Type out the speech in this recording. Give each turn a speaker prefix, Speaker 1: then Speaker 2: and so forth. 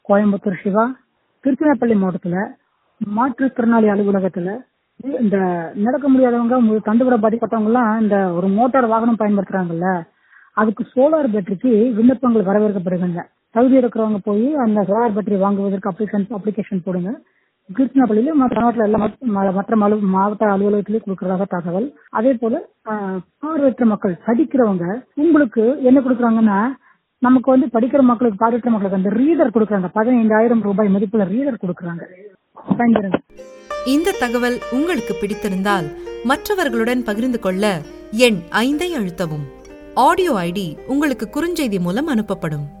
Speaker 1: கோயம்புத்தூர் சிவா திருச்சிராப்பள்ளி மாவட்டத்துல மாற்றுத்திறனாளி அலுவலகத்துல இந்த நடக்க முடியாதவங்க மு- தண்டுவிட பாதிக்கப்பட்டவங்க எல்லாம் இந்த ஒரு மோட்டார் வாகனம் பயன்படுத்துறாங்கல்ல அதுக்கு சோலார் பேட்டரிக்கு விண்ணப்பங்கள் வரவேற்கப்படுகின்றன தகுதி இருக்கிறவங்க போய் அந்த சோலார் பேட்டரி வாங்குவதற்கு அப்ளிகேஷன் அப்ளிகேஷன் போடுங்க திருச்சினாப்பள்ளியில மற்ற மாவட்டத்தில் எல்லா மற்ற- ம- மற்ற மலு- மாவட்ட அலுவலகத்திலேயே கொடுக்கறதாக தகவல் அதே போல ஆஹ், பார்வையற்ற மக்கள் படிக்கிறவங்க உங்களுக்கு என்ன கொடுக்குறாங்கன்னா நமக்கு வந்து படிக்கிற மக்களுக்கு பார்வையற்ற மக்களுக்கு அந்த ரீடர் கொடுக்குறாங்க பதினைந்தாயிரம் ரூபாய் மதிப்புள்ள ரீடர் கொடுக்குறாங்க பயன்பெறுங்க
Speaker 2: இந்த தகவல் உங்களுக்கு பிடித்திருந்தால் மற்றவர்களுடன் பகிர்ந்து கொள்ள எண் ஐந்தை அழுத்தவும் ஆடியோ ஐடி உங்களுக்கு குறுஞ்செய்தி மூலம் அனுப்பப்படும்